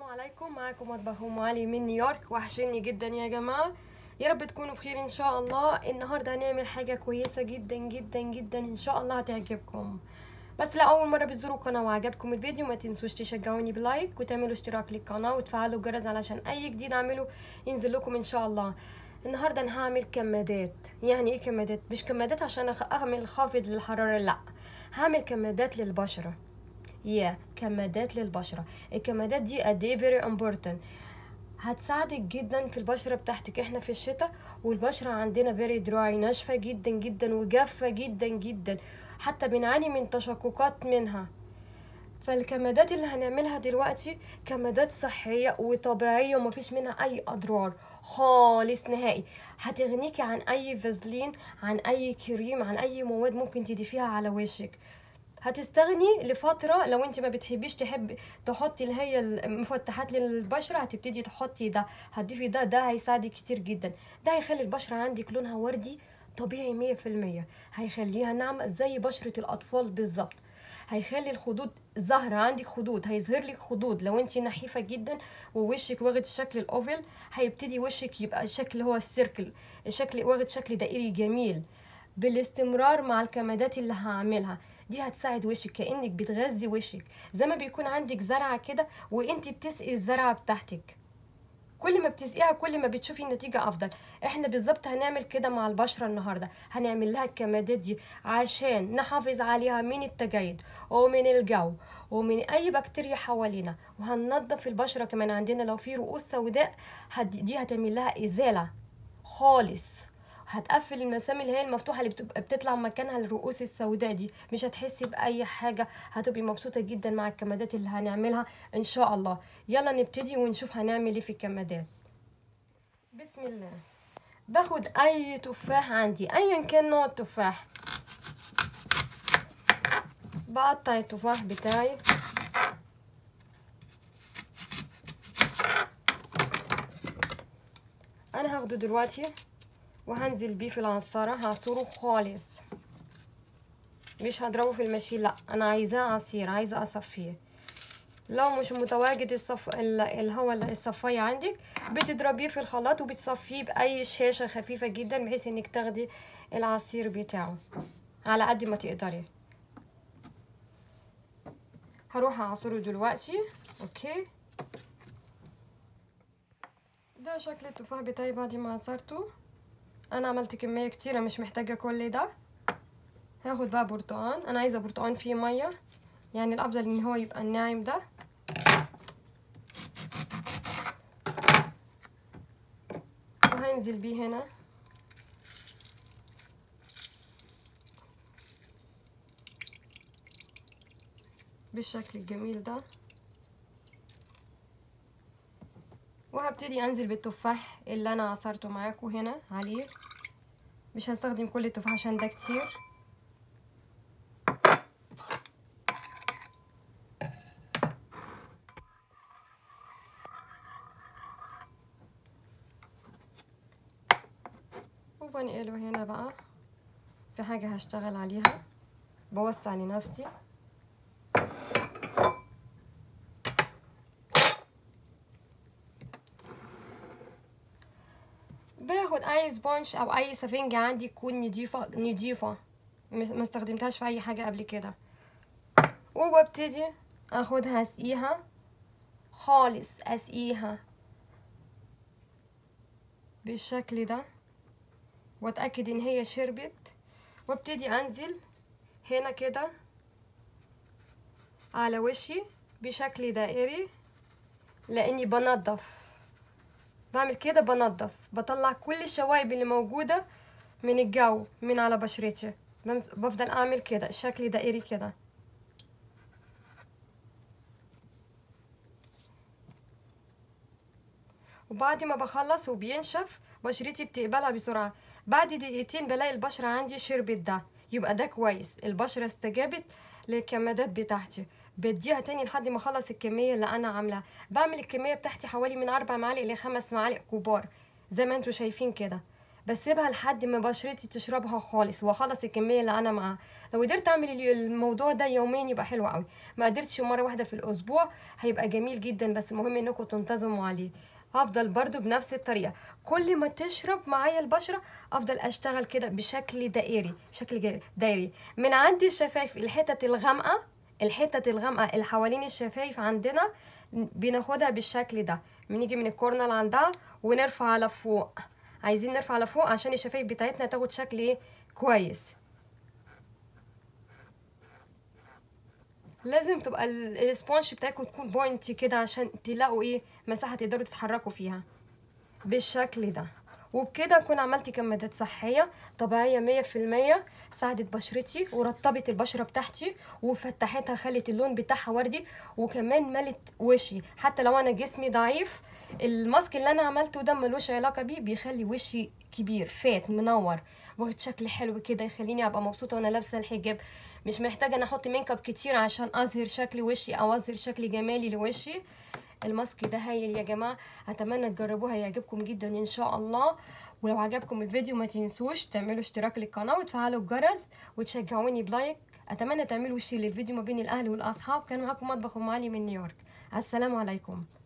عليكم معاكم مطبخ ام علي من نيويورك وحشني جدا يا جماعه يا رب تكونوا بخير ان شاء الله النهارده هنعمل حاجه كويسه جدا جدا جدا ان شاء الله هتعجبكم بس لاول مره بتزوروا القناه وعجبكم الفيديو ما تنسوش تشجعوني بلايك وتعملوا اشتراك للقناه وتفعلوا الجرس علشان اي جديد اعمله ينزل لكم ان شاء الله النهارده انا هعمل كمادات يعني ايه كمادات مش كمادات عشان أخ- اعمل خافض للحراره لا هعمل كمادات للبشره يا yeah, كمادات للبشرة الكمادات دي قد ايه very important هتساعدك جدا في البشرة بتاعتك احنا في الشتاء والبشرة عندنا very dry ناشفة جدا جدا وجافة جدا جدا حتى بنعاني من تشققات منها فالكمادات اللي هنعملها دلوقتي كمادات صحية وطبيعية ومفيش منها أي أضرار خالص نهائي هتغنيكي عن أي فازلين عن أي كريم عن أي مواد ممكن تضيفيها على وشك هتستغني لفترة لو انت ما بتحبيش تحب تحطي اللي هي المفتحات للبشرة هتبتدي تحطي ده هتضيفي ده ده هيساعدك كتير جدا ده هيخلي البشرة عندك لونها وردي طبيعي مية في المية هيخليها ناعمة زي بشرة الأطفال بالظبط هيخلي الخدود ظاهرة عندك خدود هيظهر لك خدود لو انت نحيفة جدا ووشك واخد شكل الاوفل هيبتدي وشك يبقى الشكل هو السيركل الشكل واخد شكل دائري جميل بالاستمرار مع الكمادات اللي هعملها دي هتساعد وشك كانك بتغذي وشك زي ما بيكون عندك زرعه كده وانت بتسقي الزرعه بتاعتك كل ما بتسقيها كل ما بتشوفي النتيجة أفضل احنا بالظبط هنعمل كده مع البشرة النهاردة هنعمل لها الكمادات دي عشان نحافظ عليها من التجاعيد ومن الجو ومن أي بكتيريا حوالينا وهننضف البشرة كمان عندنا لو في رؤوس سوداء هد- دي هتعمل لها إزالة خالص هتقفل المسام اللي هي المفتوحه اللي بتبقى بتطلع مكانها الرؤوس السوداء دي مش هتحسي باي حاجه هتبقي مبسوطه جدا مع الكمادات اللي هنعملها ان شاء الله يلا نبتدي ونشوف هنعمل ايه في الكمادات بسم الله باخد اي تفاح عندي ايا كان نوع التفاح بقطع التفاح بتاعي انا هاخده دلوقتي وهنزل بيه في العصارة هعصره خالص مش هضربه في المشي لا انا عايزاه عصير عايزة اصفيه لو مش متواجد الصف... ال- اللي هو الصفاية عندك بتضربيه في الخلاط وبتصفيه بأي شاشة خفيفة جدا بحيث انك تاخدي العصير بتاعه على قد ما تقدري هروح اعصره دلوقتي اوكي ده شكل التفاح بتاعي بعد ما عصرته انا عملت كميه كتيره مش محتاجه كل ده هاخد بقى برتقان انا عايزه برتقان فيه ميه يعني الافضل ان هو يبقى الناعم ده وهنزل بيه هنا بالشكل الجميل ده وهبتدي انزل بالتفاح اللي انا عصرته معاكم هنا عليه مش هستخدم كل التفاح عشان ده كتير وبنقله هنا بقى في حاجة هشتغل عليها بوسع لنفسي باخد اي سبونج او اي سفنجة عندي تكون نضيفة نضيفة مش- ما استخدمتهاش في اي حاجة قبل كده وببتدي اخدها اسقيها خالص اسقيها بالشكل ده واتاكد ان هي شربت وابتدي انزل هنا كده على وشي بشكل دائري لاني بنضف بعمل كده بنضف بطلع كل الشوائب اللي موجودة من الجو من على بشرتي بم- بفضل اعمل كده الشكل دائري كده وبعد ما بخلص وبينشف بشرتي بتقبلها بسرعة بعد دقيقتين بلاقي البشرة عندي شربت ده يبقى ده كويس البشرة استجابت للكمادات بتاعتي بديها تاني لحد ما اخلص الكمية اللي انا عاملاها بعمل الكمية بتاعتي حوالي من اربع معالق لخمس معالق كبار زي ما انتوا شايفين كده بسيبها لحد ما بشرتي تشربها خالص واخلص الكميه اللي انا معاها لو قدرت اعمل ال- الموضوع ده يومين يبقى حلو قوي ما قدرتش مره واحده في الاسبوع هيبقى جميل جدا بس المهم انكم تنتظموا عليه هفضل برضو بنفس الطريقه كل ما تشرب معايا البشره افضل اشتغل كده بشكل دائري بشكل جا- دائري من عند الشفايف الحتت الغامقه الحتت الغامقه اللي حوالين الشفايف عندنا بناخدها بالشكل ده بنيجي من الكورنر عندها ونرفع على فوق عايزين نرفع على فوق عشان الشفايف بتاعتنا تاخد شكل ايه كويس لازم تبقى ال- السبونج بتاعكم تكون بوينتي كده عشان تلاقوا ايه مساحه تقدروا تتحركوا فيها بالشكل ده وبكده اكون عملت كمادات صحيه طبيعيه مية في المية ساعدت بشرتي ورطبت البشره بتاعتي وفتحتها خلت اللون بتاعها وردي وكمان ملت وشي حتى لو انا جسمي ضعيف الماسك اللي انا عملته ده ملوش علاقه بيه بيخلي وشي كبير فات منور واخد شكل حلو كده يخليني ابقى مبسوطه وانا لابسه الحجاب مش محتاجه انا احط ميك اب كتير عشان اظهر شكل وشي او اظهر شكل جمالي لوشي الماسك ده هايل يا جماعه اتمنى تجربوه هيعجبكم جدا ان شاء الله ولو عجبكم الفيديو ما تنسوش تعملوا اشتراك للقناه وتفعلوا الجرس وتشجعوني بلايك اتمنى تعملوا شير للفيديو ما بين الاهل والاصحاب كان معاكم مطبخ ام علي من نيويورك السلام عليكم